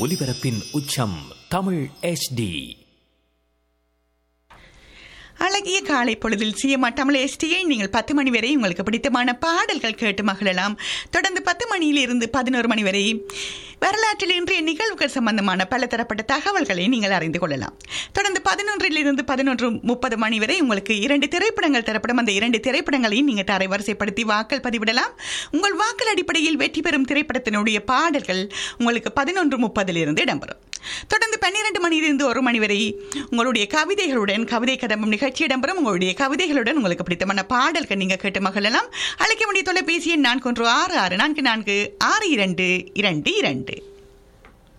ஒலிபரப்பின் உச்சம் தமிழ் HD அழகிய காலை பொழுதில் சிஎம்ஆ தமிழ் எஸ்டியை நீங்கள் பத்து மணி வரை உங்களுக்கு பிடித்தமான பாடல்கள் கேட்டு மகிழலாம் தொடர்ந்து பத்து மணியிலிருந்து பதினோரு மணி வரை வரலாற்றில் இன்றைய நிகழ்வுகள் சம்பந்தமான பல தரப்பட்ட தகவல்களை நீங்கள் அறிந்து கொள்ளலாம் தொடர்ந்து பதினொன்றிலிருந்து பதினொன்று முப்பது மணி வரை உங்களுக்கு இரண்டு திரைப்படங்கள் தரப்படும் அந்த இரண்டு திரைப்படங்களையும் நீங்கள் தரை வரிசைப்படுத்தி வாக்கள் பதிவிடலாம் உங்கள் வாக்கள் அடிப்படையில் வெற்றி பெறும் திரைப்படத்தினுடைய பாடல்கள் உங்களுக்கு பதினொன்று முப்பதிலிருந்து இடம்பெறும் தொடர்ந்து பன்னிரண்டு மணியிலிருந்து ஒரு மணி வரை உங்களுடைய கவிதைகளுடன் கவிதை கதம்பம் நிகழ்ச்சி இடம்பெறும் உங்களுடைய கவிதைகளுடன் உங்களுக்கு பிடித்தமான பாடல்கள் நீங்கள் கேட்டு மகிழலாம் அழைக்க வேண்டிய தொலைபேசி எண் நான்கு ஒன்று ஆறு ஆறு நான்கு நான்கு ஆறு இரண்டு இரண்டு இரண்டு